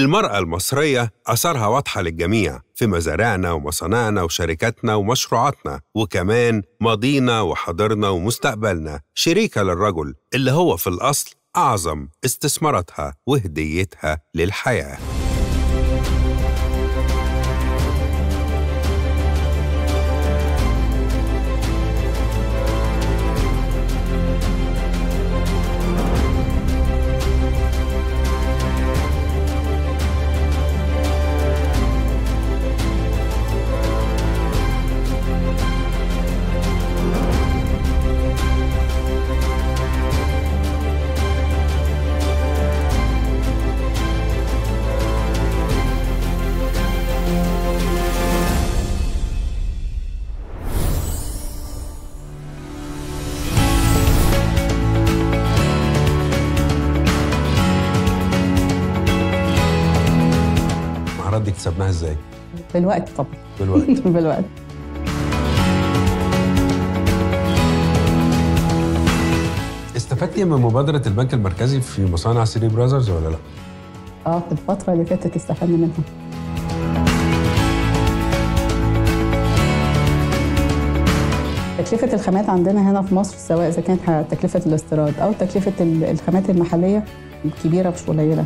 المرأة المصرية أثرها واضحة للجميع في مزارعنا ومصانعنا وشركاتنا ومشروعاتنا وكمان ماضينا وحاضرنا ومستقبلنا شريكة للرجل اللي هو في الأصل أعظم استثماراتها وهديتها للحياة المهارات دي اكتسبناها ازاي؟ بالوقت طبعا بالوقت بالوقت استفدتي من مبادرة البنك المركزي في مصانع سيري براذرز ولا لا؟ اه في الفترة اللي فاتت استفدنا منها تكلفة الخامات عندنا هنا في مصر سواء إذا كانت تكلفة الاستيراد أو تكلفة ال- الخامات المحلية كبيرة مش قليلة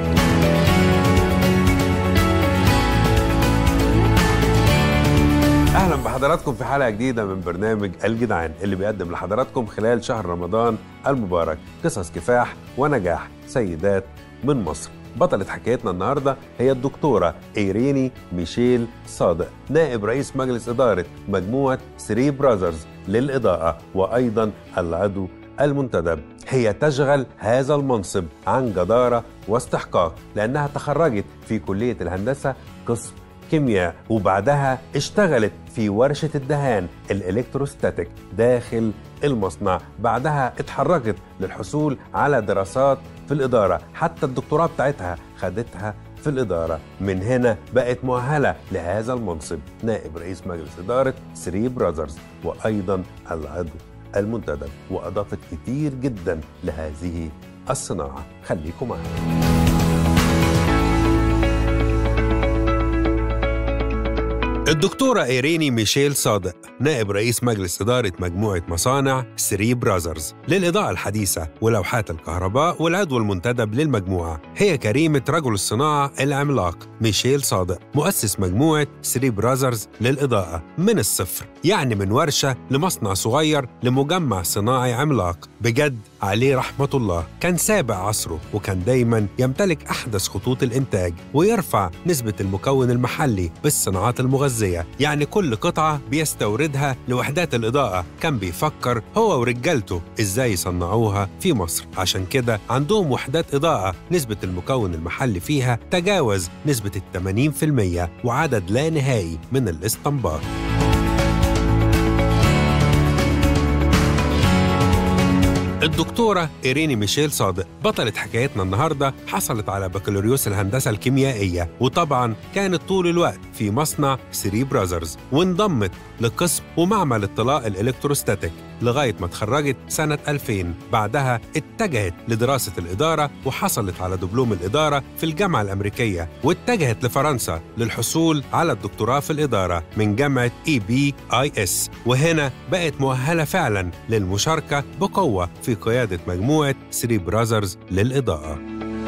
اهلا بحضراتكم في حلقه جديده من برنامج الجدعان اللي بيقدم لحضراتكم خلال شهر رمضان المبارك قصص كفاح ونجاح سيدات من مصر بطلة حكايتنا النهارده هي الدكتورة إيريني ميشيل صادق نائب رئيس مجلس إدارة مجموعة سري براذرز للإضاءة وأيضا العضو المنتدب هي تشغل هذا المنصب عن جدارة واستحقاق لأنها تخرجت في كلية الهندسة قسم كيمياء وبعدها اشتغلت في ورشة الدهان الإلكتروستاتيك داخل المصنع بعدها اتحركت للحصول على دراسات في الإدارة حتى الدكتوراه بتاعتها خدتها في الإدارة من هنا بقت مؤهلة لهذا المنصب نائب رئيس مجلس إدارة سري براذرز وأيضا العضو المنتدب وأضافت كتير جدا لهذه الصناعة خليكم معنا الدكتورة إيريني ميشيل صادق نائب رئيس مجلس إدارة مجموعة مصانع سري براذرز للإضاءة الحديثة ولوحات الكهرباء والعضو المنتدب للمجموعة هي كريمة رجل الصناعة العملاق ميشيل صادق مؤسس مجموعة سري براذرز للإضاءة من الصفر يعني من ورشة لمصنع صغير لمجمع صناعي عملاق بجد عليه رحمة الله كان سابق عصره وكان دايما يمتلك أحدث خطوط الإنتاج ويرفع نسبة المكون المحلي بالصناعات المغذية يعني كل قطعة بيستوردها لوحدات الإضاءة كان بيفكر هو ورجالته إزاي يصنعوها في مصر عشان كده عندهم وحدات إضاءة نسبة المكون المحلي فيها تجاوز نسبة الثمانين في المية وعدد لا نهائي من الاستنباط الدكتورة إيريني ميشيل صادق بطلة حكايتنا النهاردة حصلت على بكالوريوس الهندسة الكيميائية وطبعا كانت طول الوقت في مصنع سري براذرز وانضمت لقسم ومعمل الطلاء الإلكتروستاتيك لغاية ما اتخرجت سنة 2000 بعدها اتجهت لدراسة الإدارة وحصلت على دبلوم الإدارة في الجامعة الأمريكية واتجهت لفرنسا للحصول على الدكتوراه في الإدارة من جامعة إي بي آي إس وهنا بقت مؤهلة فعلا للمشاركة بقوة في قيادة مجموعة سري براذرز للإضاءة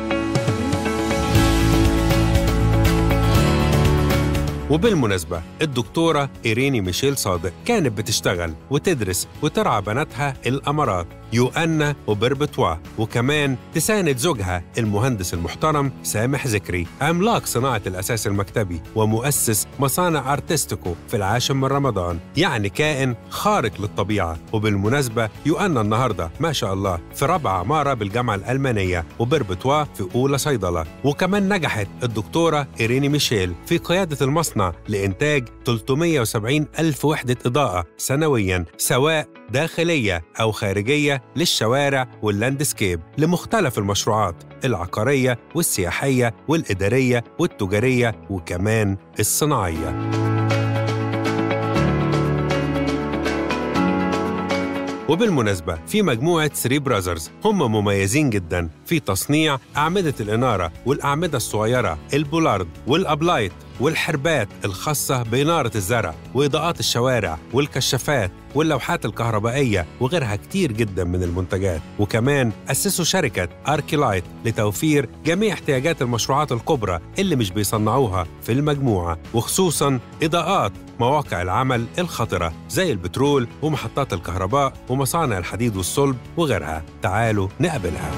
وبالمناسبة الدكتورة إيريني ميشيل صادق كانت بتشتغل وتدرس وترعى بناتها الأمارات يوأنا وبربتوا وكمان تساند زوجها المهندس المحترم سامح ذكري عملاق صناعة الأساس المكتبي ومؤسس مصانع أرتستيكو في العاشر من رمضان يعني كائن خارق للطبيعة وبالمناسبة يوأنا النهاردة ما شاء الله في رابعة عمارة بالجامعة الألمانية وبربتوا في أولى صيدلة وكمان نجحت الدكتورة إيريني ميشيل في قيادة المصنع لإنتاج 370 ألف وحدة إضاءة سنوياً سواء داخلية أو خارجية للشوارع واللاندسكيب لمختلف المشروعات العقارية والسياحية والإدارية والتجارية وكمان الصناعية وبالمناسبة في مجموعة 3 براذرز هم مميزين جدا في تصنيع أعمدة الإنارة والأعمدة الصغيرة البولارد والأبلايت والحربات الخاصة بإنارة الزرع وإضاءات الشوارع والكشافات واللوحات الكهربائية وغيرها كتير جدا من المنتجات وكمان أسسوا شركة أركيلايت لتوفير جميع احتياجات المشروعات الكبرى اللي مش بيصنعوها في المجموعة وخصوصا إضاءات مواقع العمل الخطرة زي البترول ومحطات الكهرباء ومصانع الحديد والصلب وغيرها تعالوا نقابلها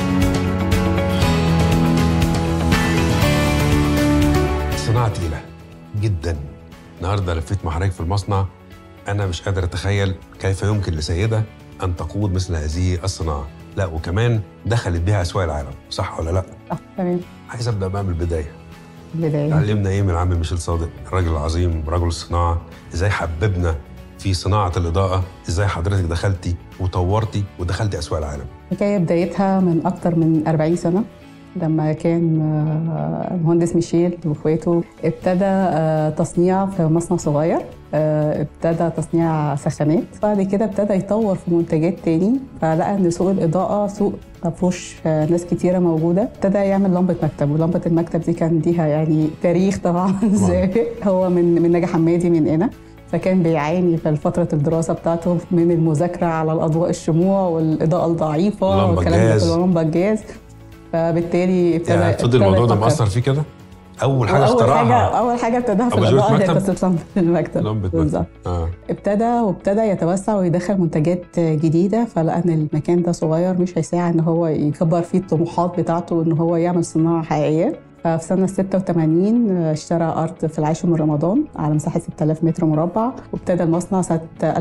صناعة تقيلة جدا النهارده لفيت مع حضرتك في المصنع أنا مش قادر أتخيل كيف يمكن لسيدة أن تقود مثل هذه الصناعة لا وكمان دخلت بها أسواق العالم صح ولا لا؟ صح تمام عايز أبدأ بقى من البداية البدايه علمنا إيه من عم ميشيل صادق الراجل العظيم رجل الصناعة إزاي حببنا في صناعة الإضاءة إزاي حضرتك دخلتي وطورتي ودخلتي أسواق العالم الحكايه بدايتها من اكتر من 40 سنه لما كان آه، مهندس ميشيل واخواته ابتدى آه، تصنيع في مصنع صغير آه، ابتدى تصنيع سخانات بعد كده ابتدى يطور في منتجات تاني فلقى ان سوق الاضاءه سوق ما فيهوش آه، ناس كتيره موجوده ابتدى يعمل لمبه مكتب ولمبه المكتب دي كان ليها يعني تاريخ طبعا ازاي هو من من نجا حمادي من هنا فكان بيعاني في فترة الدراسة بتاعته من المذاكرة على الأضواء الشموع والإضاءة الضعيفة لمبة والكلام ده جاز. كله لمبة الجاز فبالتالي ابتدى يعني فضل ابتدى الموضوع ده يفكر. مأثر فيه كده؟ أول حاجة أول حاجة اخترعها أول حاجة ابتداها في أباجورة الإضاءة هي مكتب؟ قصة لمبة المكتب لمبة بالظبط مكتب آه. ابتدى وابتدى يتوسع ويدخل منتجات جديدة فلقى ان المكان ده صغير مش هيساعد ان هو يكبر فيه الطموحات بتاعته ان هو يعمل صناعة حقيقية ففي سنة 86 اشترى أرض في العاشر من رمضان على مساحة 6000 متر مربع وابتدى المصنع سنة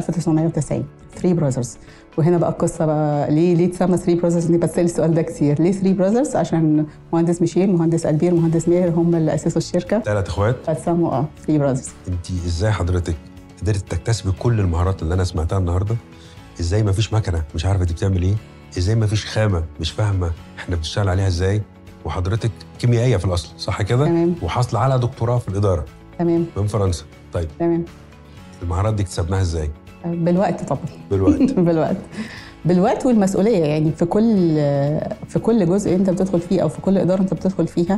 1990 3 براذرز وهنا بقى القصة بقى ليه ليه اتسمى 3 براذرز اني بتسأل السؤال ده كتير ليه 3 براذرز عشان مهندس ميشيل مهندس ألبير مهندس ماهر هم اللي أسسوا الشركة ثلاث إخوات فاتسموا اه 3 براذرز انت ازاي حضرتك قدرت تكتسبي كل المهارات اللي انا سمعتها النهارده ازاي ما فيش مكنه مش عارفه انت بتعمل ايه ازاي ما فيش خامه مش فاهمه احنا بنشتغل عليها ازاي وحضرتك كيميائيه في الاصل صح كده تمام وحاصله على دكتوراه في الاداره تمام من فرنسا طيب تمام المهارات دي اكتسبناها ازاي بالوقت طبعا بالوقت بالوقت بالوقت والمسؤوليه يعني في كل في كل جزء انت بتدخل فيه او في كل اداره انت بتدخل فيها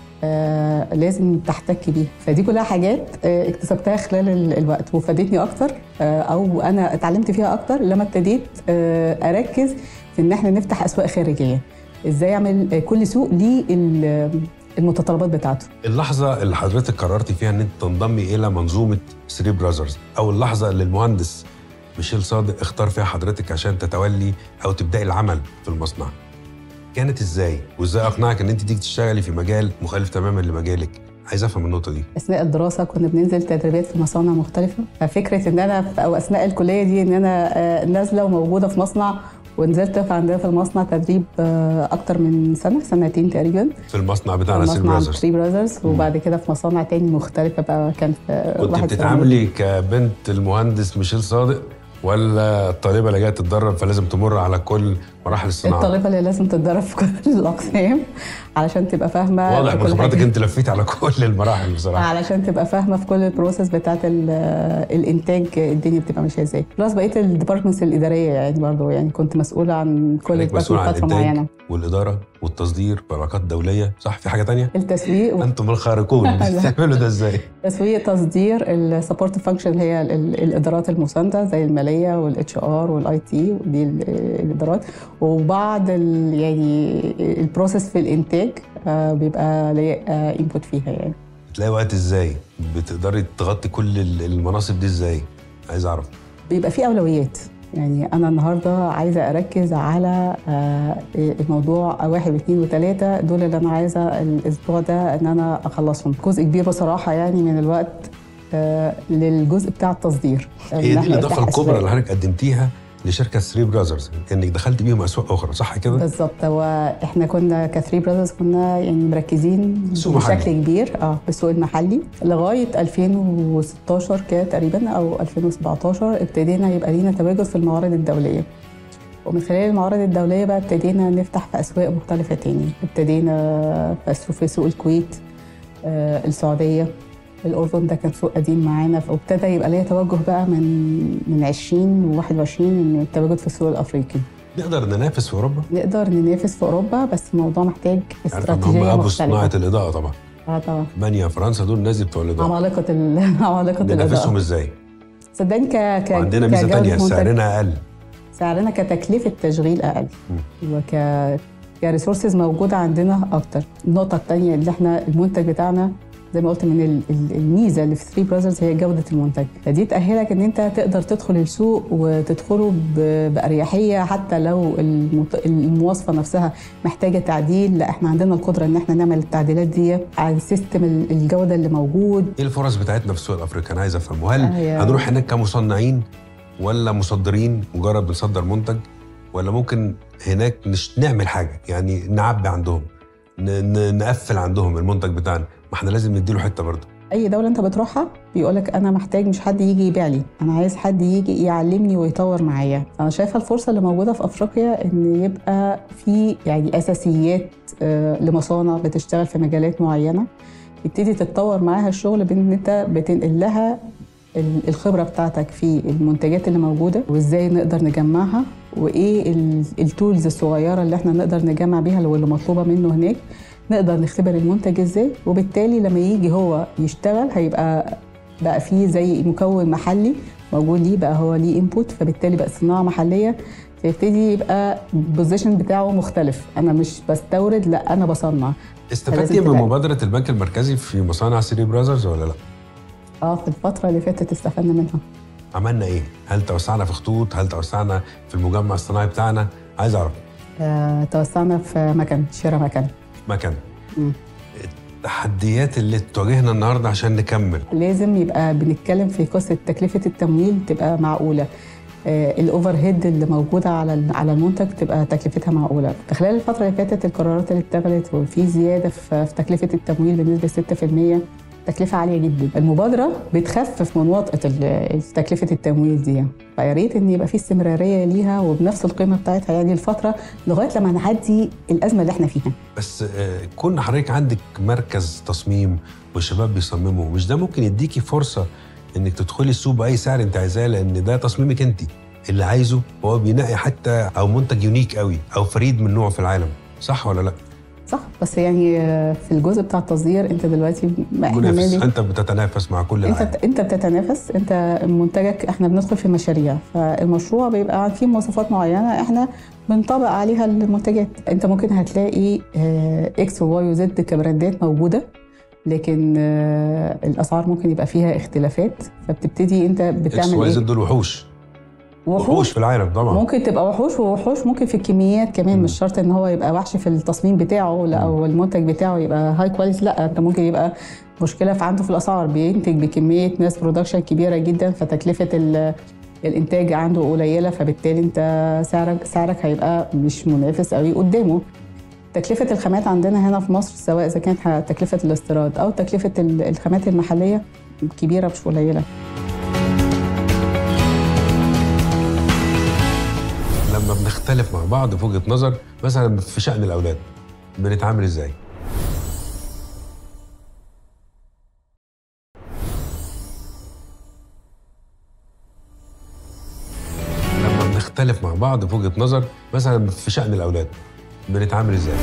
آه لازم تحتك بيها فدي كلها حاجات آه اكتسبتها خلال ال- الوقت وفادتني اكتر آه او انا اتعلمت فيها اكتر لما ابتديت آه اركز في ان احنا نفتح اسواق خارجيه ازاي اعمل آه، كل سوق ليه ال- المتطلبات بتاعته اللحظه اللي حضرتك قررتي فيها ان انت تنضمي الى منظومه 3 براذرز او اللحظه اللي المهندس ميشيل صادق اختار فيها حضرتك عشان تتولي او تبداي العمل في المصنع كانت ازاي وازاي اقنعك ان انت تيجي تشتغلي في مجال مخالف تماما لمجالك عايز افهم النقطه دي اثناء الدراسه كنا بننزل تدريبات في مصانع مختلفه ففكره ان انا في او اثناء الكليه دي ان انا آه، نازله وموجوده في مصنع ونزلت في عندنا في المصنع تدريب آه، اكتر من سنه سنتين تقريبا في المصنع بتاعنا سيل مصنع براذرز 3 براذرز وبعد كده في مصانع تاني مختلفه بقى كان في كنت واحد في بتتعاملي كبنت المهندس ميشيل صادق ولا الطالبه اللي جايه تتدرب فلازم تمر على كل مراحل الصناعه الطالبه اللي لازم تتدرب في كل الاقسام علشان تبقى فاهمه واضح من كل خبراتك حاجة. انت لفيت على كل المراحل بصراحه علشان تبقى فاهمه في كل البروسيس بتاعت ال- الانتاج الدنيا بتبقى ماشيه ازاي بلس بقيه الديبارتمنتس الاداريه يعني برضه يعني كنت مسؤوله عن كل خليك مسؤول عن ديبارتمنت فتره الانتاج معينه والاداره والتصدير والعلاقات الدوليه صح في حاجه تانية التسويق انتم الخارقون بتعملوا ده ازاي تسويق تصدير السبورت فانكشن اللي هي ال- ال- الادارات المسانده زي الماليه والاتش ار والاي تي ودي ال- الادارات وبعض ال- يعني البروسيس في الانتاج آه، بيبقى ليا انبوت فيها يعني بتلاقي وقت ازاي بتقدري تغطي كل ال- المناصب دي ازاي عايز اعرف بيبقى في اولويات يعني انا النهارده عايزه اركز على آه، الموضوع واحد واثنين وثلاثه دول اللي انا عايزه الاسبوع ده ان انا اخلصهم جزء كبير بصراحه يعني من الوقت آه، للجزء بتاع التصدير هي إن دي إحنا الاضافه نفتح الكبرى أسواق. اللي حضرتك قدمتيها لشركه 3 براذرز انك دخلت بيهم اسواق اخرى صح كده بالظبط هو احنا كنا كثري براذرز كنا يعني مركزين سوق محلي. بشكل كبير اه بالسوق المحلي لغايه 2016 كده تقريبا او 2017 ابتدينا يبقى لينا تواجد في المعارض الدوليه ومن خلال المعارض الدوليه بقى ابتدينا نفتح في اسواق مختلفه تاني ابتدينا في أسواق- في سوق الكويت آه السعوديه الاردن ده كان سوق قديم معانا فابتدى يبقى ليا توجه بقى من من 20 و21 ان التواجد في السوق الافريقي نقدر ننافس في اوروبا؟ نقدر ننافس في اوروبا بس الموضوع محتاج عارف ان هم استراتيجيه ابو صناعه مختلفه الاضاءه طبعا اه طبعا المانيا فرنسا دول الناس دي بتوع الاضاءه عمالقه ال... عمالقه ننافسهم الاضاءه ازاي؟ صدقني ك ك وعندنا ميزه كجودة ثانيه منتج- سعرنا اقل سعرنا كتكلفه تشغيل اقل وك كريسورسز موجوده عندنا اكتر النقطه الثانيه اللي احنا المنتج بتاعنا زي ما قلت من ال- ال- الميزه اللي في 3 براذرز هي جوده المنتج فدي تاهلك ان انت تقدر تدخل السوق وتدخله ب- باريحيه حتى لو المت- المواصفه نفسها محتاجه تعديل لا احنا عندنا القدره ان احنا نعمل التعديلات دي على سيستم ال- الجوده اللي موجود ايه الفرص بتاعتنا في السوق الافريقي انا عايز افهم وهل آه، يا- هنروح هناك كمصنعين ولا مصدرين مجرد بنصدر منتج ولا ممكن هناك مش نعمل حاجه يعني نعبي عندهم ن- ن- نقفل عندهم المنتج بتاعنا ما احنا لازم نديله حته برضه اي دوله انت بتروحها بيقولك انا محتاج مش حد يجي يبيع لي انا عايز حد يجي يعلمني ويطور معايا انا شايفه الفرصه اللي موجوده في افريقيا ان يبقى في يعني اساسيات آه، لمصانع بتشتغل في مجالات معينه يبتدي تتطور معاها الشغل بان انت بتنقل لها ال- الخبره بتاعتك في المنتجات اللي موجوده وازاي نقدر نجمعها وايه ال- التولز الصغيره اللي احنا نقدر نجمع بيها واللي مطلوبه منه هناك نقدر نختبر المنتج ازاي وبالتالي لما يجي هو يشتغل هيبقى بقى فيه زي مكون محلي موجود ليه بقى هو ليه انبوت فبالتالي بقى صناعه محليه فيبتدي يبقى البوزيشن بتاعه مختلف انا مش بستورد لا انا بصنع استفدتي فلازم من تبقى- مبادره البنك المركزي في مصانع سيري براذرز ولا لا اه في الفتره اللي فاتت استفدنا منها عملنا ايه هل توسعنا في خطوط هل توسعنا في المجمع الصناعي بتاعنا عايز اعرف آه توسعنا في مكان شراء مكان مكان مم. التحديات اللي تواجهنا النهارده عشان نكمل لازم يبقى بنتكلم في قصه تكلفه التمويل تبقى معقوله آه، الاوفر هيد اللي موجوده على ال- على المنتج تبقى تكلفتها معقوله في خلال الفتره اللي فاتت القرارات اللي اتخذت وفي زياده في في تكلفه التمويل بنسبه 6% تكلفه عاليه جدا المبادره بتخفف من وطأة ال- تكلفه التمويل دي فيا ريت ان يبقى في استمراريه ليها وبنفس القيمه بتاعتها يعني الفتره لغايه لما نعدي الازمه اللي احنا فيها بس آه، كون حضرتك عندك مركز تصميم والشباب بيصمموا مش ده ممكن يديكي فرصه انك تدخلي السوق باي سعر انت عايزاه لان ده تصميمك انت اللي عايزه هو بينقي حتى او منتج يونيك قوي او فريد من نوعه في العالم صح ولا لا صح بس يعني آه، في الجزء بتاع التصدير انت دلوقتي ما احنا منافس مالي انت بتتنافس مع كل انت العالم بت- انت بتتنافس انت منتجك احنا بندخل في مشاريع فالمشروع بيبقى فيه مواصفات معينه احنا بنطبق عليها المنتجات انت ممكن هتلاقي آه، اكس وواي وزد كبراندات موجوده لكن آه، الاسعار ممكن يبقى فيها اختلافات فبتبتدي انت اكس بتعمل واي ايه زد دول وحوش وحوش وحوش في العالم طبعا ممكن تبقى وحوش ووحوش ممكن في الكميات كمان مم. مش شرط ان هو يبقى وحش في التصميم بتاعه لا او المنتج بتاعه يبقى هاي كواليتي لا انت ممكن يبقى مشكله في عنده في الاسعار بينتج بكميه ماس برودكشن كبيره جدا فتكلفه ال- الانتاج عنده قليله فبالتالي انت سعرك سعرك هيبقى مش منافس قوي قدامه تكلفة الخامات عندنا هنا في مصر سواء إذا كانت ح- تكلفة الاستيراد أو تكلفة ال- الخامات المحلية كبيرة مش قليلة لما بنختلف مع بعض في وجهه نظر مثلا في شان الاولاد بنتعامل ازاي لما بنختلف مع بعض في وجهه نظر مثلا في شان الاولاد بنتعامل ازاي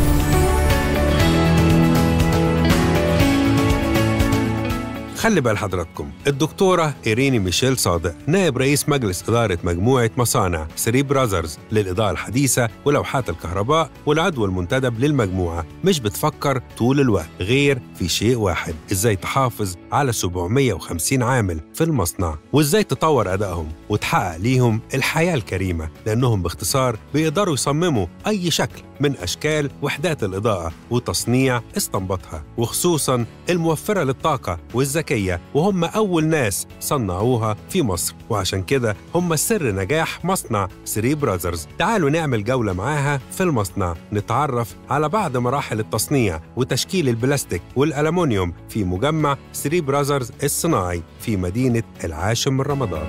خلي بال حضراتكم الدكتورة إيريني ميشيل صادق نائب رئيس مجلس إدارة مجموعة مصانع سري براذرز للإضاءة الحديثة ولوحات الكهرباء والعضو المنتدب للمجموعة مش بتفكر طول الوقت غير في شيء واحد إزاي تحافظ على 750 عامل في المصنع وإزاي تطور أدائهم وتحقق ليهم الحياة الكريمة لأنهم باختصار بيقدروا يصمموا أي شكل من أشكال وحدات الإضاءة وتصنيع استنباطها وخصوصا الموفرة للطاقة والذكية وهم أول ناس صنعوها في مصر وعشان كده هم سر نجاح مصنع سري براذرز تعالوا نعمل جولة معاها في المصنع نتعرف على بعض مراحل التصنيع وتشكيل البلاستيك والألمنيوم في مجمع سري براذرز الصناعي في مدينة العاشر من رمضان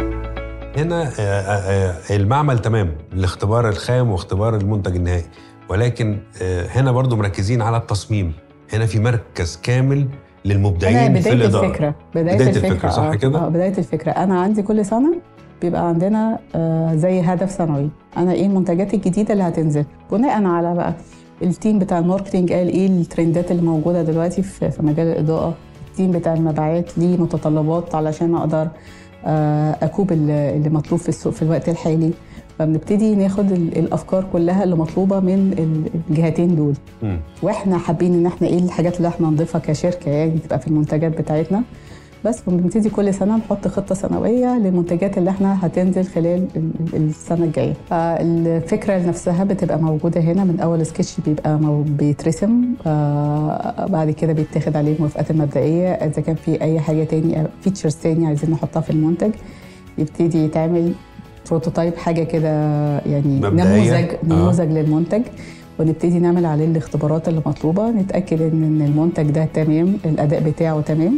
هنا آه، آه، آه، المعمل تمام لاختبار الخام واختبار المنتج النهائي ولكن آه، هنا برضو مركزين على التصميم هنا في مركز كامل أنا للمبدعين في بدايه الاداره الفكره بدايه, بداية الفكره, الفكرة، صح آه، كده؟ آه بدايه الفكره انا عندي كل سنه بيبقى عندنا آه زي هدف سنوي انا ايه المنتجات الجديده اللي هتنزل بناء على بقى التيم بتاع الماركتينج قال ايه الترندات اللي موجوده دلوقتي في في مجال الاضاءه التيم بتاع المبيعات ليه متطلبات علشان اقدر آه اكوب اللي اللي مطلوب في السوق في الوقت الحالي فبنبتدي ناخد ال- الافكار كلها اللي مطلوبه من ال- الجهتين دول مم. واحنا حابين ان احنا ايه الحاجات اللي احنا نضيفها كشركه يعني تبقى في المنتجات بتاعتنا بس بنبتدي كل سنه نحط خطه سنويه للمنتجات اللي احنا هتنزل خلال ال- ال- السنه الجايه فالفكره نفسها بتبقى موجوده هنا من اول سكتش بيبقى مو- بيترسم آه بعد كده بيتاخد عليه الموافقات المبدئيه اذا كان في اي حاجه تاني فيتشرز تاني عايزين نحطها في المنتج يبتدي يتعمل بروتوتايب حاجه كده يعني مبدئية. نموذج آه. نموذج للمنتج ونبتدي نعمل عليه الاختبارات اللي مطلوبه نتاكد ان إن المنتج ده تمام الاداء بتاعه تمام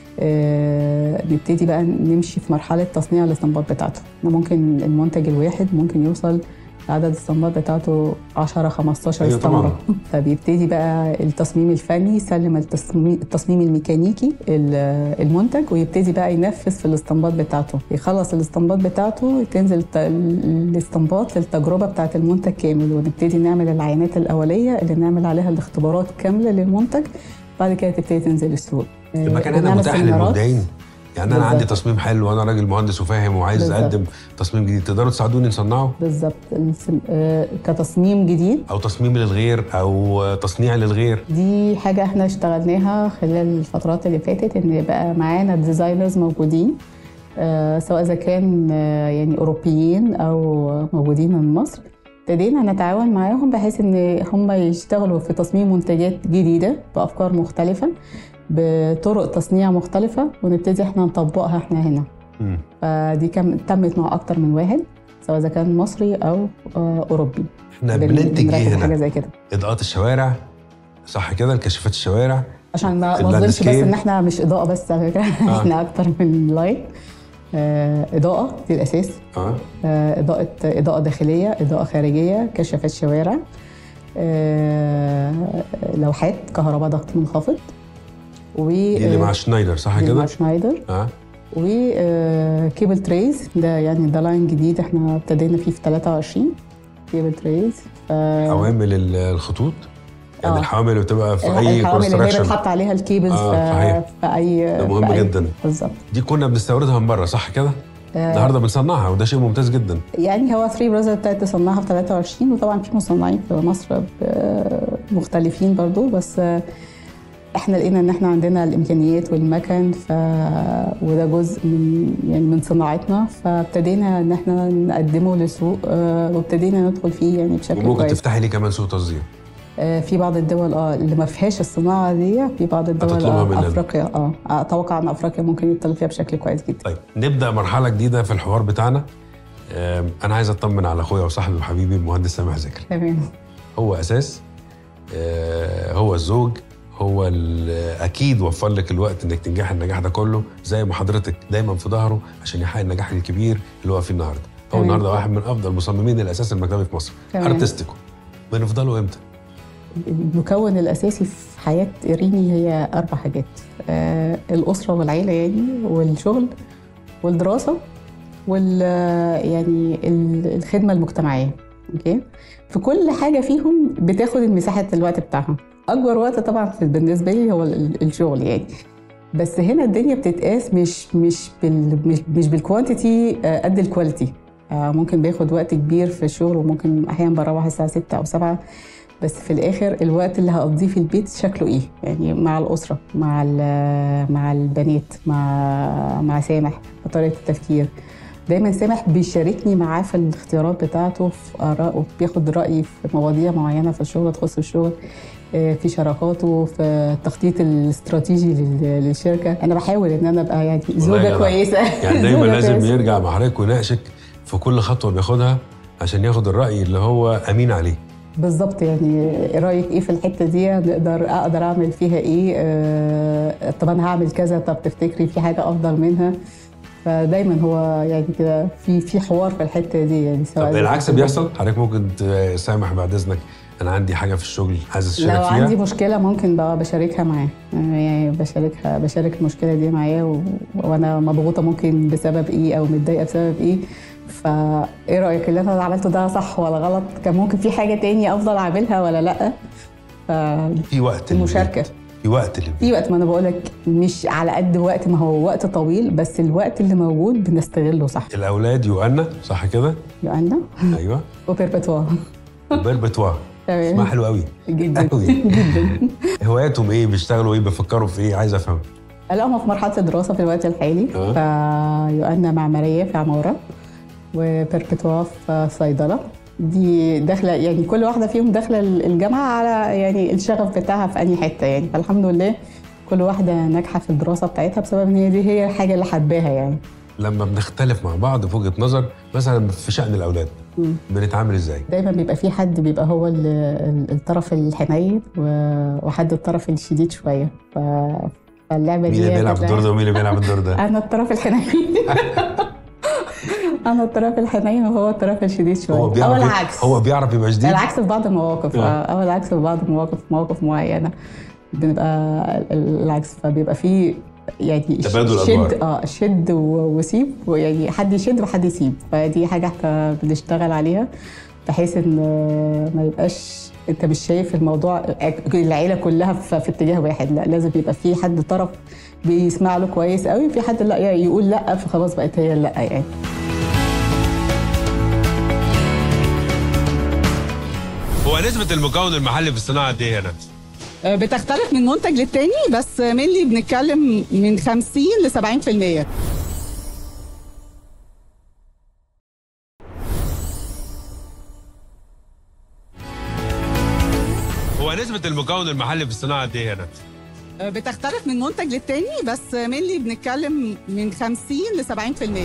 آه، نبتدي بقى نمشي في مرحله تصنيع الاستنباط بتاعته إحنا ممكن المنتج الواحد ممكن يوصل عدد الاستنباط بتاعته 10 15 أيوة طبعاً. استنباط فبيبتدي بقى التصميم الفني يسلم التصميم, التصميم الميكانيكي ال- المنتج ويبتدي بقى ينفذ في الاستنباط بتاعته يخلص الاستنباط بتاعته تنزل الت- الاستنباط للتجربه بتاعه المنتج كامل ونبتدي نعمل العينات الاوليه اللي نعمل عليها الاختبارات كامله للمنتج بعد كده تبتدي تنزل السوق المكان هنا بنعمل متاح سيمينارات. للمبدعين يعني انا بالظبط. عندي تصميم حلو وانا راجل مهندس وفاهم وعايز بالظبط. اقدم تصميم جديد تقدروا تساعدوني نصنعه بالظبط السم- آه، كتصميم جديد او تصميم للغير او تصنيع للغير دي حاجة احنا اشتغلناها خلال الفترات اللي فاتت ان يبقى معانا ديزاينرز موجودين آه، سواء اذا كان آه، يعني اوروبيين او موجودين من مصر ابتدينا نتعاون معاهم بحيث ان هم يشتغلوا في تصميم منتجات جديدة بافكار مختلفة بطرق تصنيع مختلفة ونبتدي احنا نطبقها احنا هنا مم. فدي كم تمت مع اكتر من واحد سواء اذا كان مصري او آه، اوروبي احنا بن- بننتج بنركز ايه حاجه هنا زي كده اضاءات الشوارع صح كده الكشافات الشوارع عشان ما ما اللاندسكيب. اظنش بس ان احنا مش اضاءه بس على فكره آه. احنا اكتر من لايت آه، اضاءه دي الاساس اه آه، اضاءه اضاءه داخليه اضاءه خارجيه كشافات شوارع آه، لوحات كهرباء ضغط منخفض و دي اللي مع شنايدر صح دي كده مع شنايدر اه وكيبل تريز ده يعني ده لاين جديد احنا ابتدينا فيه في 23 كيبل تريز ف... حوامل ال- الخطوط يعني آه. الحوامل اللي بتبقى في اي الحوامل اللي هي كونستراكشن بتحط عليها الكيبلز آه، في, صحيح. في اي ده مهم في أي- جدا. بالظبط دي كنا بنستوردها من بره صح كده النهارده بنصنعها وده شيء ممتاز جدا يعني هو 3 براذر ابتدت تصنعها في 23 وطبعا في مصنعين في مصر ب- مختلفين برضو بس احنا لقينا ان احنا عندنا الامكانيات والمكن ف وده جزء من يعني من صناعتنا فابتدينا ان احنا نقدمه للسوق آه، وابتدينا ندخل فيه يعني بشكل وممكن كويس تفتحي لي كمان سوق تصدير آه، في بعض الدول اه اللي ما فيهاش الصناعه دي في بعض الدول هتطلبها آه مننا. افريقيا اه اتوقع ان افريقيا ممكن يطلع فيها بشكل كويس جدا طيب نبدا مرحله جديده في الحوار بتاعنا آم، انا عايز اطمن على اخويا وصاحبي وحبيبي المهندس سامح ذكري تمام هو اساس آه، هو الزوج هو ال- اكيد وفر لك الوقت انك تنجحي النجاح ده كله زي ما حضرتك دايما في ظهره عشان يحقق النجاح الكبير اللي هو فيه النهارده هو تمام. النهارده واحد من افضل مصممين الاساس المكتبي في مصر تمام. ارتستيكو بنفضلوا امتى المكون الاساسي في حياه ريني هي اربع حاجات آه الاسره والعيله يعني والشغل والدراسه وال يعني ال- الخدمه المجتمعيه اوكي في كل حاجه فيهم بتاخد مساحه الوقت بتاعها اكبر وقت طبعا في- بالنسبه لي هو ال- الشغل يعني بس هنا الدنيا بتتقاس مش مش بال مش, مش بالكوانتيتي آه، قد الكواليتي آه، ممكن بياخد وقت كبير في الشغل وممكن احيانا بروح الساعه 6 او 7 بس في الاخر الوقت اللي هقضيه في البيت شكله ايه يعني مع الاسره مع ال- مع البنات مع مع سامح في طريقه التفكير دايما سامح بيشاركني معاه في الاختيارات بتاعته في ارائه بياخد رايي في مواضيع معينه في الشغل تخص الشغل آه، في شراكاته في التخطيط الاستراتيجي لل- للشركه انا بحاول ان انا ابقى يعني والله يا زوجه جدع. كويسه يعني دايما زوجة لازم كويسة. يرجع مع حضرتك ويناقشك في كل خطوه بياخدها عشان ياخد الراي اللي هو امين عليه بالظبط يعني رايك ايه في الحته دي نقدر اقدر اعمل فيها ايه آه طب انا هعمل كذا طب تفتكري في حاجه افضل منها فدايما هو يعني كده في في حوار في الحته دي يعني سواء طب إذا العكس كان- بيحصل حضرتك ممكن تسامح بعد اذنك انا عندي حاجه في الشغل عايز اشارك لو فيها عندي مشكله ممكن بقى بشاركها معاه يعني بشاركها بشارك المشكله دي معاه و... وانا مضغوطه ممكن بسبب ايه او متضايقه بسبب ايه فايه رايك اللي انا عملته ده صح ولا غلط كان ممكن في حاجه تاني افضل اعملها ولا لا في وقت اللي فالمشاركه في وقت اللي في وقت ما انا بقول لك مش على قد وقت ما هو وقت طويل بس الوقت اللي موجود بنستغله صح الاولاد يوأنا صح كده يوأنا ايوه وبيربتوا بيربتوا اسمها تمام حلو قوي جدا قوي. جدا هواياتهم ايه بيشتغلوا ايه بيفكروا في ايه عايز افهم لا هم في مرحله الدراسه في الوقت الحالي آه. فيوأنا معماريه في عماره وبيربتوا في صيدله دي داخله يعني كل واحده فيهم داخله الجامعه على يعني الشغف بتاعها في انهي حته يعني فالحمد لله كل واحده ناجحه في الدراسه بتاعتها بسبب ان هي دي هي الحاجه اللي حباها يعني لما بنختلف مع بعض في وجهه نظر مثلا في شان الاولاد مم. بنتعامل ازاي دايما بيبقى في حد بيبقى هو ال- ال- الطرف الحنين و- وحد الطرف الشديد شويه ف... فاللعبه دي مين اللي بيلعب كلها- الدور ده ومين اللي بيلعب الدور ده انا الطرف الحنين انا الطرف الحنين وهو الطرف الشديد شويه هو او بيعرف العكس هو بيعرف يبقى شديد العكس في بعض المواقف آه. او العكس في بعض المواقف مواقف معينه بنبقى ال- العكس فبيبقى في يعني تبادل شد أدوار. اه شد و- وسيب ويعني حد يشد وحد يسيب فدي حاجه احنا بنشتغل عليها بحيث ان آه، ما يبقاش انت مش شايف الموضوع العيله كلها في في اتجاه واحد لا لازم يبقى في حد طرف بيسمع له كويس قوي في حد لا يقول لا فخلاص بقت هي لا يعني هو نسبه المكون المحلي في الصناعه قد ايه هنا بتختلف من منتج للتاني بس مينلي بنتكلم من 50 ل 70% هو نسبه المكون المحلي في الصناعه قد ايه هنا بتختلف من منتج للتاني بس مينلي بنتكلم من 50 ل 70%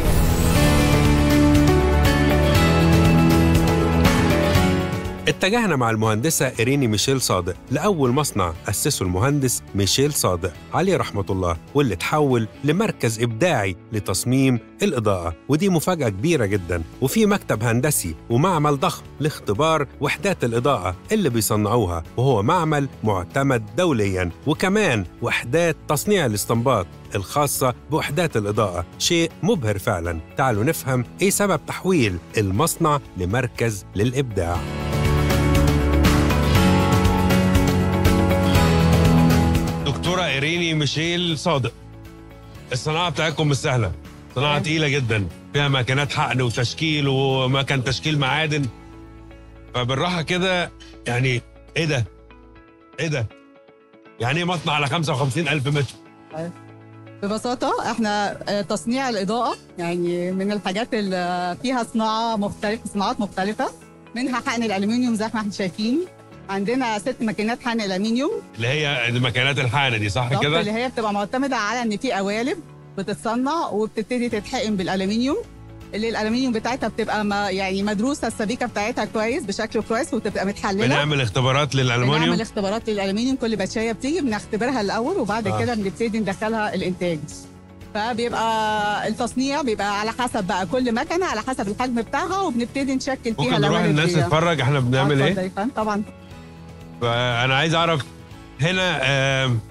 اتجهنا مع المهندسة إيريني ميشيل صادق لأول مصنع أسسه المهندس ميشيل صادق عليه رحمة الله واللي تحول لمركز إبداعي لتصميم الإضاءة ودي مفاجأة كبيرة جدا وفي مكتب هندسي ومعمل ضخم لاختبار وحدات الإضاءة اللي بيصنعوها وهو معمل معتمد دوليا وكمان وحدات تصنيع الاستنباط الخاصة بوحدات الإضاءة شيء مبهر فعلا تعالوا نفهم إيه سبب تحويل المصنع لمركز للإبداع دكتورة إيريني ميشيل صادق الصناعة بتاعتكم مش سهلة صناعة تقيلة جدا فيها ماكينات حقن وتشكيل ومكان تشكيل معادن فبالراحة كده يعني إيه ده؟ إيه ده؟ يعني إيه مصنع على 55 ألف متر؟ ببساطة احنا آه، تصنيع الإضاءة يعني من الحاجات اللي فيها صناعة مختلفة صناعات مختلفة منها حقن الألمنيوم زي ما احنا شايفين عندنا ست ماكينات حقن الألمنيوم اللي هي مكانات الحقن دي صح بالظبط كده؟ اللي هي بتبقى معتمدة على إن في قوالب بتتصنع وبتبتدي تتحقن بالألمنيوم اللي الألمنيوم بتاعتها بتبقى ما يعني مدروسة السبيكة بتاعتها كويس بشكل كويس وبتبقى متحللة بنعمل اختبارات بنعمل للألمونيوم اختبارات للالومنيوم كل باتشيه بتيجي بنختبرها الاول وبعد آه. آه. كده بنبتدي ندخلها الانتاج فبيبقى التصنيع بيبقى على حسب بقى كل مكنه على حسب الحجم بتاعها وبنبتدي نشكل فيها ممكن نروح الأواني الناس فيها. تتفرج احنا بنعمل آه، ايه؟ اتفضل يا فندم. طبعا فانا عايز اعرف هنا آم،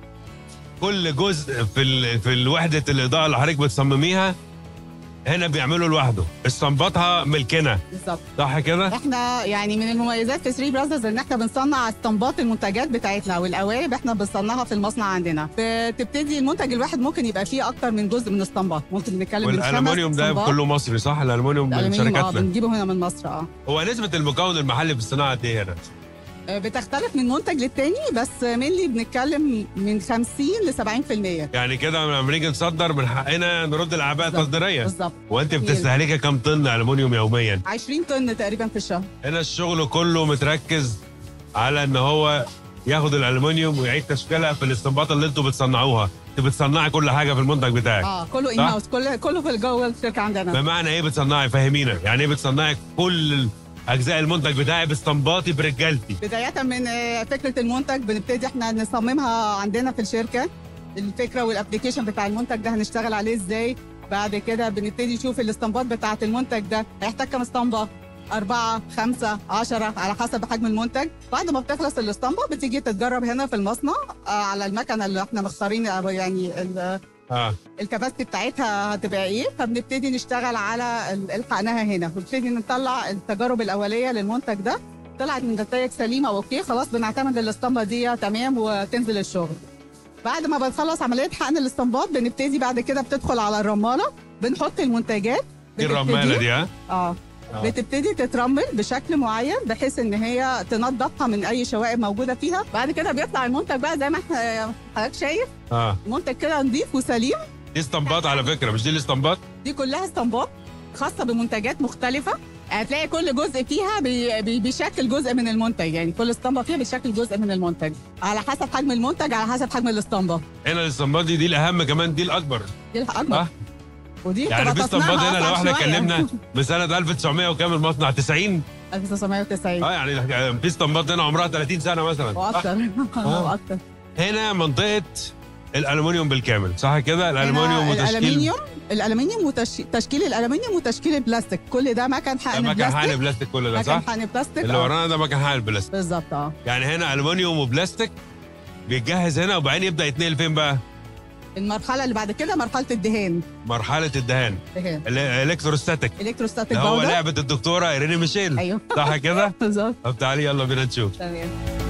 كل جزء في ال... في الوحده الاضاءه اللي حضرتك بتصمميها هنا بيعملوا لوحده استنباطها ملكنا بالظبط صح كده؟ احنا يعني من المميزات في 3 براذرز ان احنا بنصنع استنباط المنتجات بتاعتنا والقوالب احنا بنصنعها في المصنع عندنا بتبتدي المنتج الواحد ممكن يبقى فيه اكتر من جزء من استنباط ممكن نتكلم من خمس والالومنيوم ده استنباط. كله مصري صح؟ الالومنيوم من الألمنيوم اه شركاتنا بنجيبه هنا من مصر اه هو نسبه المكون المحلي في الصناعه قد ايه هنا؟ بتختلف من منتج للتاني بس مينلي بنتكلم من 50 ل 70% يعني كده لما بنيجي نصدر من حقنا نرد الاعباء بالظبط. التصديريه بالظبط وانت بتستهلكي كام طن الومنيوم يوميا؟ 20 طن تقريبا في الشهر هنا الشغل كله متركز على ان هو ياخد الالومنيوم ويعيد تشكيلها في الاستنباط اللي انتوا بتصنعوها انت بتصنعي كل حاجه في المنتج بتاعك اه كله ان صح؟ هاوس كله كله في جوه الشركه عندنا بمعنى ايه بتصنعي فهمينا يعني ايه بتصنعي كل اجزاء المنتج بتاعي باستنباطي برجالتي بدايه من آه، فكره المنتج بنبتدي احنا نصممها عندنا في الشركه الفكره والابلكيشن بتاع المنتج ده هنشتغل عليه ازاي بعد كده بنبتدي نشوف الاستنباط بتاعه المنتج ده هيحتاج كام اسطمبه أربعة خمسة عشرة على حسب حجم المنتج بعد ما بتخلص الاسطمبة بتيجي تتجرب هنا في المصنع آه، على المكنة اللي احنا مختارين أو يعني ال- اه الكباستي بتاعتها هتبقى ايه فبنبتدي نشتغل على ال- الحقنها هنا ونبتدي نطلع التجارب الاوليه للمنتج ده طلعت من نتائج سليمه اوكي خلاص بنعتمد الاسطمبه دي تمام وتنزل الشغل بعد ما بنخلص عمليه حقن الاسطمبات بنبتدي بعد كده بتدخل على الرماله بنحط المنتجات دي بتبتدي- الرماله دي ها اه آه. بتبتدي تترمل بشكل معين بحيث ان هي تنظفها من اي شوائب موجوده فيها بعد كده بيطلع المنتج بقى زي ما احنا حضرتك شايف اه منتج كده نظيف وسليم دي اسطمبات على فكره مش دي الاسطمبات دي كلها اسطمبات خاصه بمنتجات مختلفه هتلاقي كل جزء فيها بي بي بيشكل جزء من المنتج يعني كل اسطمبه فيها بتشكل جزء من المنتج على حسب حجم المنتج على حسب حجم الاسطمبه هنا الاسطمبات دي دي الاهم كمان دي الاكبر دي الاكبر آه. ودي يعني بتبقى في اسطمبات تصنيعها هنا لو أصعب احنا شوية. اتكلمنا من سنه 1900 وكام المصنع 90 1990 اه يعني في اسطمبات هنا عمرها 30 سنه مثلا صح؟ واكتر آه. واكتر هنا منطقه الالومنيوم بالكامل صح كده هنا الالومنيوم وتشكيل الالومنيوم الالومنيوم وتشكيل الالومنيوم وتشكيل البلاستيك كل ده مكان ده حقن مكان حقن بلاستيك بلاستيك كل ده صح مكان حقن بلاستيك اللي آه. ورانا ده مكان حقن بلاستيك بالظبط اه يعني هنا الومنيوم وبلاستيك بيتجهز هنا وبعدين يبدا يتنقل فين بقى المرحله اللي بعد كده مرحله الدهان مرحله الدهان دهان الالكتروستاتيك الكتروستاتيك اللي هو باودر لعبه الدكتوره ايريني ميشيل ايوه صح كده بالظبط طب تعالي يلا بينا نشوف تمام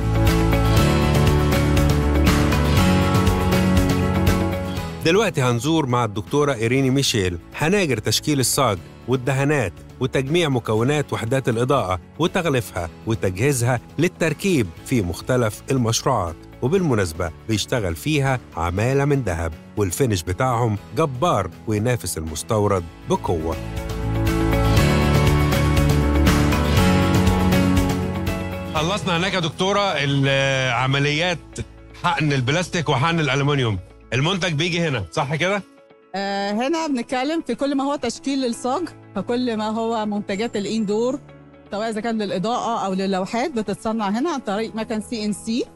دلوقتي هنزور مع الدكتورة إيريني ميشيل هناجر تشكيل الصاج والدهانات وتجميع مكونات وحدات الإضاءة وتغليفها وتجهيزها للتركيب في مختلف المشروعات وبالمناسبة بيشتغل فيها عمالة من ذهب والفينش بتاعهم جبار وينافس المستورد بقوة خلصنا هناك يا دكتورة العمليات حقن البلاستيك وحقن الألمنيوم المنتج بيجي هنا صح كده؟ آه هنا بنتكلم في كل ما هو تشكيل للصاج فكل ما هو منتجات الاندور سواء اذا كان للاضاءه او للوحات بتتصنع هنا عن طريق مكن سي ان سي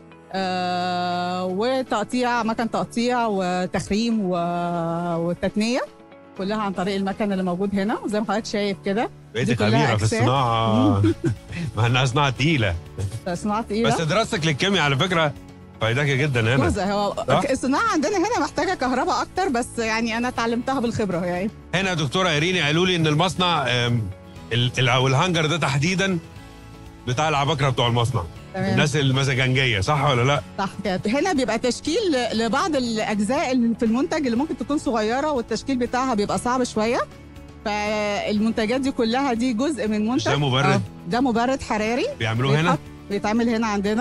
وتقطيع مكن تقطيع وتخريم و- وتتنيه كلها عن طريق المكن اللي موجود هنا زي ما حضرتك شايف كده بقيتي دي كلها خبيرة في أجسام. الصناعة ما انها صناعة تقيلة صناعه ايه بس دراستك للكيمياء على فكرة فايداكي جدا هنا جزء هو صح؟ الصناعه عندنا هنا محتاجه كهرباء اكتر بس يعني انا اتعلمتها بالخبره يعني هنا يا دكتورة إيريني قالوا لي إن المصنع آم، ال- ال- أو الهانجر ده تحديدا بتاع العباقرة بتوع المصنع تمام الناس المزاجنجية صح ولا لا؟ صح كده هنا بيبقى تشكيل ل- لبعض الاجزاء اللي في المنتج اللي ممكن تكون صغيره والتشكيل بتاعها بيبقى صعب شويه فالمنتجات دي كلها دي جزء من منتج ده مبرد؟ آه، ده مبرد حراري بيعملوه هنا؟ بيتحط- بيتعمل هنا عندنا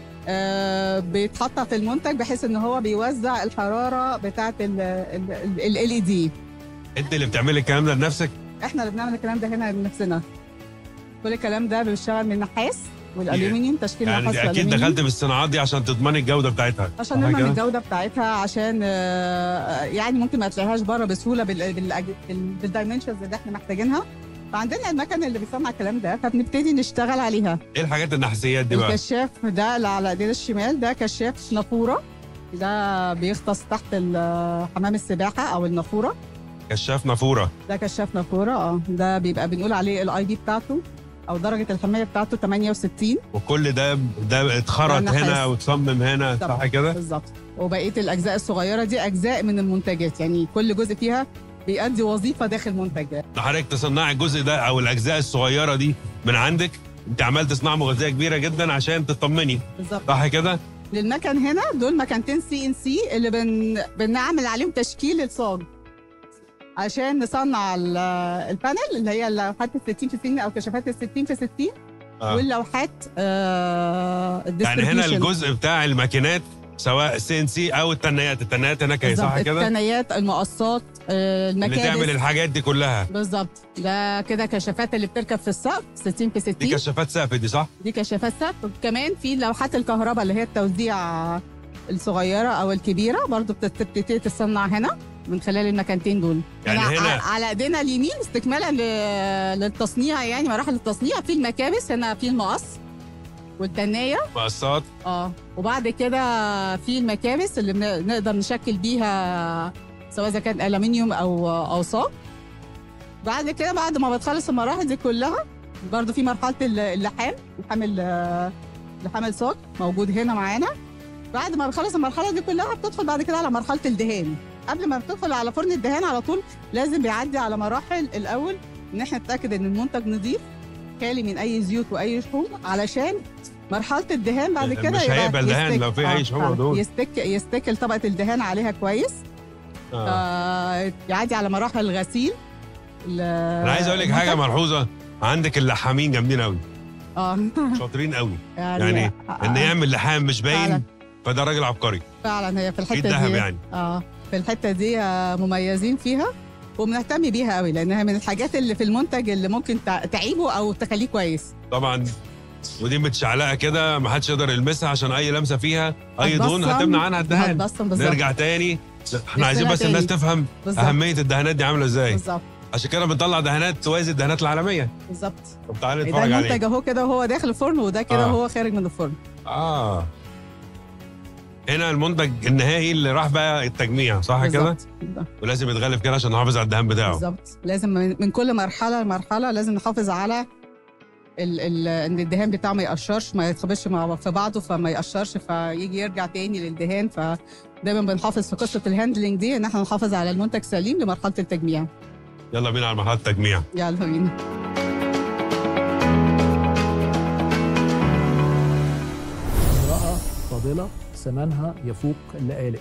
آه بيتحط في المنتج بحيث ان هو بيوزع الحراره بتاعه ال ال دي أنت اللي بتعملي الكلام ده لنفسك؟ احنا اللي بنعمل الكلام ده هنا لنفسنا كل الكلام ده بيشتغل من النحاس والالومنيوم تشكيل يعني نحاس دي أكيد والألومنيوم. دخلت في الصناعات دي عشان تضمني الجودة بتاعتها عشان صح نضمن كده؟ الجوده بتاعتها عشان آه، يعني ممكن ما تلاقيهاش بره بسهوله بال- بالأج- بال- بالدايمنشنز اللي احنا محتاجينها فعندنا المكن اللي بيصنع الكلام ده فبنبتدي نشتغل عليها إيه الحاجات النحاسيات دي بقى؟ الكشاف ده اللي على ايدينا الشمال ده كشاف نافوره ده بيغطس تحت ال- حمام السباحه او النافوره كشاف نافورة ده كشاف نافوره اه ده بيبقى بنقول عليه الاي دي بتاعته او درجه الحمايه بتاعته 68 وكل ده ده اتخرط ده نحاس. هنا وتصمم هنا صح طبعاً. كده؟ بالظبط وبقيه الاجزاء الصغيره دي اجزاء من المنتجات يعني كل جزء فيها بيأدي وظيفه داخل منتج حضرتك تصنعي الجزء ده او الاجزاء الصغيره دي من عندك انت عملت صناعه مغذيه كبيره جدا عشان تطمني بالظبط صح كده؟ للمكن هنا دول مكانتين سي ان سي اللي بن... بنعمل عليهم تشكيل الصاج عشان نصنع ال- البانل اللي هي اللوحات ال 60 في 60 او كشافات ال 60 في 60 آه. واللوحات آه يعني هنا الdistribution. الجزء بتاع الماكينات سواء سي ان سي او التنيات التنيات هناك هي صح بالظبط. كده؟ الثنايات المقصات آه اللي تعمل المكابس الحاجات دي كلها بالظبط ده كده كشافات اللي بتركب في السقف 60 في 60 دي كشافات سقف دي صح؟ دي كشافات سقف وكمان في لوحات الكهرباء اللي هي التوزيع الصغيره او الكبيره برضو بتبتدي تصنع هنا من خلال المكانتين دول يعني هنا هنا- ع- على ايدينا اليمين استكمالا ل- للتصنيع يعني مراحل التصنيع في المكابس هنا في المقص والتنايه مقصات اه وبعد كده في المكابس اللي بن- نقدر نشكل بيها سواء اذا كان الومنيوم او او صاج بعد كده بعد ما بتخلص المراحل دي كلها برضو في مرحله ال- اللحام لحام ال- لحام الصاج موجود هنا معانا بعد ما بنخلص المرحله دي كلها بتدخل بعد كده على مرحله الدهان قبل ما بتدخل على فرن الدهان على طول لازم بيعدي على مراحل الاول ان احنا نتاكد ان المنتج نظيف خالي من اي زيوت واي شحوم علشان مرحله الدهان بعد مش كده يبقى هيبقى الدهان يستك- لو في أي شحوم آه، ودهون. يستك يستكل طبقه الدهان عليها كويس آه. آه يعدي على مراحل الغسيل انا عايز اقول لك حاجه ملحوظه عندك اللحامين جامدين قوي اه شاطرين قوي يعني, يعني ان يعمل لحام مش باين فعلا. فده راجل عبقري فعلا هي في في الحته الذهب دي يعني اه في الحته دي آه، مميزين فيها وبنهتم بيها قوي لانها من الحاجات اللي في المنتج اللي ممكن تع- تعيبه او تخليه كويس طبعا ودي متشعلقه كده ما حدش يقدر يلمسها عشان اي لمسه فيها اي دهون هتبصم- هتمنع عنها الدهان هتبصم بالظبط نرجع تاني احنا عايزين بس تاني. الناس تفهم بالظبط اهميه الدهانات دي عامله ازاي بالظبط عشان كده بنطلع دهانات توازي الدهانات العالميه بالظبط طب تعالى ده نتفرج عليه المنتج اهو كده وهو داخل الفرن وده كده آه. وهو خارج من الفرن اه هنا المنتج النهائي اللي راح بقى التجميع صح كده بالظبط بالظبط. ولازم يتغلف كده عشان نحافظ على الدهان بتاعه بالظبط لازم من من كل مرحله لمرحله لازم نحافظ على ال ال ان الدهان بتاعه ما يقشرش ما يتخبطش مع في بعضه فما يقشرش فيجي يرجع تاني للدهان فدايما بنحافظ في قصه الهاندلنج دي ان احنا نحافظ على المنتج سليم لمرحله التجميع يلا بينا على مرحله التجميع يلا بينا امرأة فاضلة ثمنها يفوق اللآلئ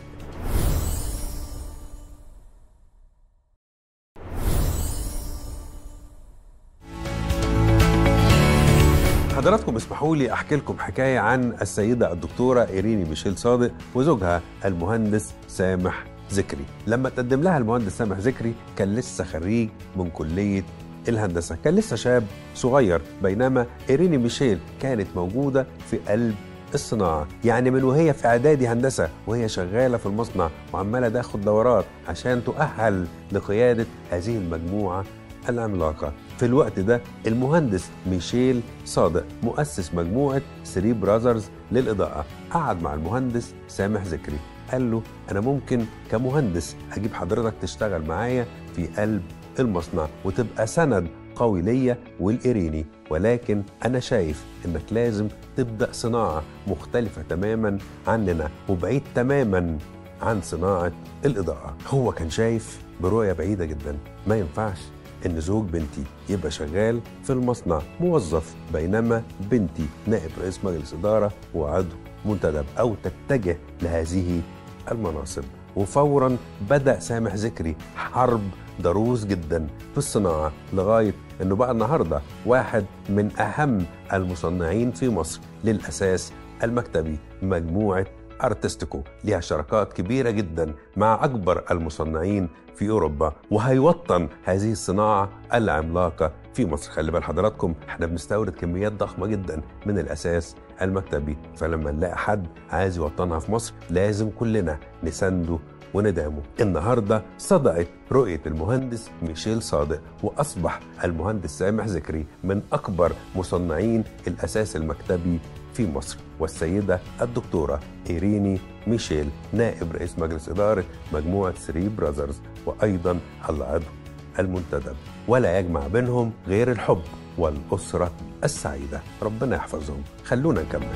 حضراتكم اسمحوا لي احكي لكم حكايه عن السيده الدكتوره ايريني ميشيل صادق وزوجها المهندس سامح ذكري لما تقدم لها المهندس سامح ذكري كان لسه خريج من كليه الهندسه كان لسه شاب صغير بينما ايريني ميشيل كانت موجوده في قلب الصناعه يعني من وهي في اعدادي هندسه وهي شغاله في المصنع وعماله تاخد دورات عشان تؤهل لقياده هذه المجموعه العملاقة في الوقت ده المهندس ميشيل صادق مؤسس مجموعة سري براذرز للإضاءة قعد مع المهندس سامح ذكري قال له أنا ممكن كمهندس أجيب حضرتك تشتغل معايا في قلب المصنع وتبقى سند قوي ليا والإيريني ولكن أنا شايف إنك لازم تبدأ صناعة مختلفة تماما عننا وبعيد تماما عن صناعة الإضاءة هو كان شايف برؤية بعيدة جدا ما ينفعش ان زوج بنتي يبقى شغال في المصنع موظف بينما بنتي نائب رئيس مجلس اداره وعضو منتدب او تتجه لهذه المناصب وفورا بدا سامح ذكري حرب ضروس جدا في الصناعه لغايه انه بقى النهارده واحد من اهم المصنعين في مصر للاساس المكتبي مجموعه ارتستيكو ليها شراكات كبيره جدا مع اكبر المصنعين في اوروبا وهيوطن هذه الصناعه العملاقه في مصر خلي بال حضراتكم احنا بنستورد كميات ضخمه جدا من الاساس المكتبي فلما نلاقي حد عايز يوطنها في مصر لازم كلنا نسنده وندعمه النهارده صدقت رؤيه المهندس ميشيل صادق واصبح المهندس سامح ذكري من اكبر مصنعين الاساس المكتبي في مصر والسيدة الدكتورة إيريني ميشيل نائب رئيس مجلس إدارة مجموعة سري براذرز وأيضا العضو المنتدب ولا يجمع بينهم غير الحب والأسرة السعيدة ربنا يحفظهم خلونا نكمل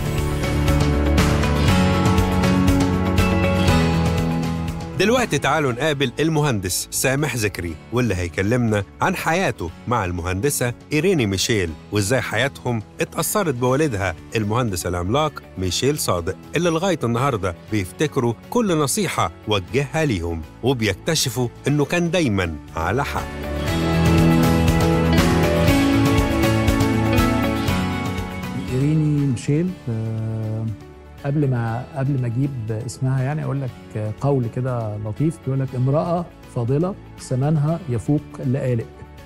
دلوقتي تعالوا نقابل المهندس سامح ذكري واللي هيكلمنا عن حياته مع المهندسة إيريني ميشيل وإزاي حياتهم اتأثرت بوالدها المهندس العملاق ميشيل صادق اللي لغاية النهاردة بيفتكروا كل نصيحة وجهها ليهم وبيكتشفوا إنه كان دايما على حق إيريني ميشيل آه، قبل ما قبل ما اجيب اسمها يعني اقول لك قول كده لطيف بيقول لك امراه فاضله ثمنها يفوق اللآلئ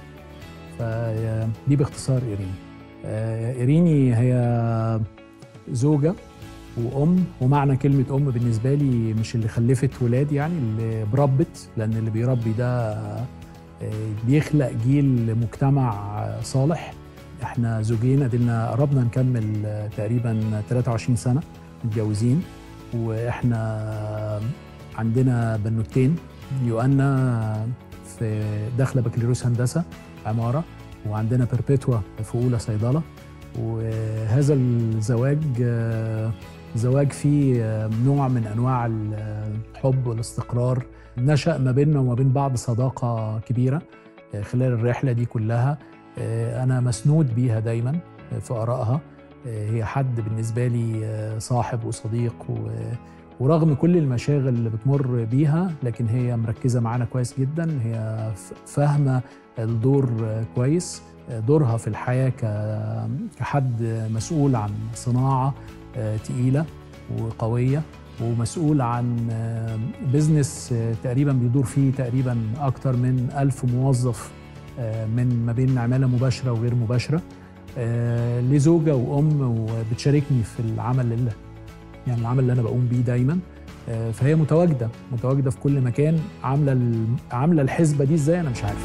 فدي باختصار ايريني آه، ايريني هي زوجه وام ومعنى كلمه ام بالنسبه لي مش اللي خلفت ولاد يعني اللي بربت لان اللي بيربي ده آه، بيخلق جيل مجتمع صالح احنا زوجين ادينا قربنا نكمل آه، تقريبا 23 سنه متجوزين واحنا عندنا بنوتين يوأنا في داخله بكالوريوس هندسه عماره وعندنا بيربيتوا في اولى صيدله وهذا الزواج آه، زواج فيه آه، نوع من انواع الحب والاستقرار نشا ما بيننا وما بين بعض صداقه كبيره آه، خلال الرحله دي كلها آه، انا مسنود بيها دايما في ارائها آه، هي حد بالنسبه لي آه، صاحب وصديق و ورغم كل المشاغل اللي بتمر بيها لكن هي مركزه معانا كويس جدا هي ف- فاهمه الدور آه، كويس آه، دورها في الحياه ك- كحد مسؤول عن صناعه آه، تقيله وقويه ومسؤول عن آه، بزنس آه، تقريبا بيدور فيه تقريبا اكتر من ألف موظف آه، من ما بين عماله مباشره وغير مباشره آه، ليه زوجه وام وبتشاركني في العمل اللي يعني العمل اللي انا بقوم بيه دايما آه، فهي متواجده متواجده في كل مكان عامله ال- عامله الحسبه دي ازاي انا مش عارف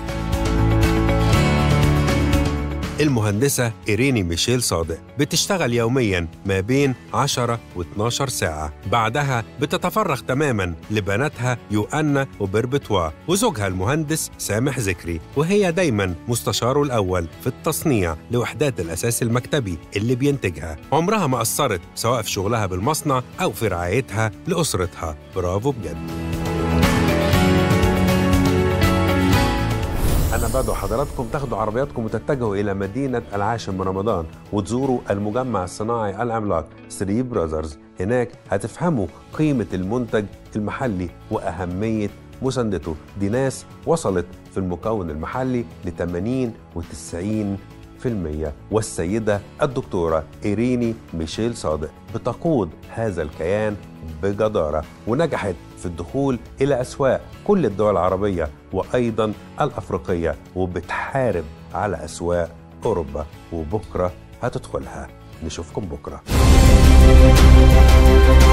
المهندسة إيريني ميشيل صادق بتشتغل يوميا ما بين 10 و 12 ساعة بعدها بتتفرغ تماما لبناتها يوأنا وبربتوا وزوجها المهندس سامح ذكري وهي دايما مستشاره الأول في التصنيع لوحدات الأساس المكتبي اللي بينتجها عمرها ما قصرت سواء في شغلها بالمصنع أو في رعايتها لأسرتها برافو بجد أنا بدعو حضراتكم تاخدوا عربياتكم وتتجهوا إلى مدينة العاشر من رمضان وتزوروا المجمع الصناعي العملاق 3 براذرز هناك هتفهموا قيمة المنتج المحلي وأهمية مساندته دي ناس وصلت في المكون المحلي ل 80 و 90 في المية والسيدة الدكتورة إيريني ميشيل صادق بتقود هذا الكيان بجدارة ونجحت في الدخول إلى أسواق كل الدول العربية وأيضا الأفريقية وبتحارب على أسواق أوروبا وبكرة هتدخلها نشوفكم بكرة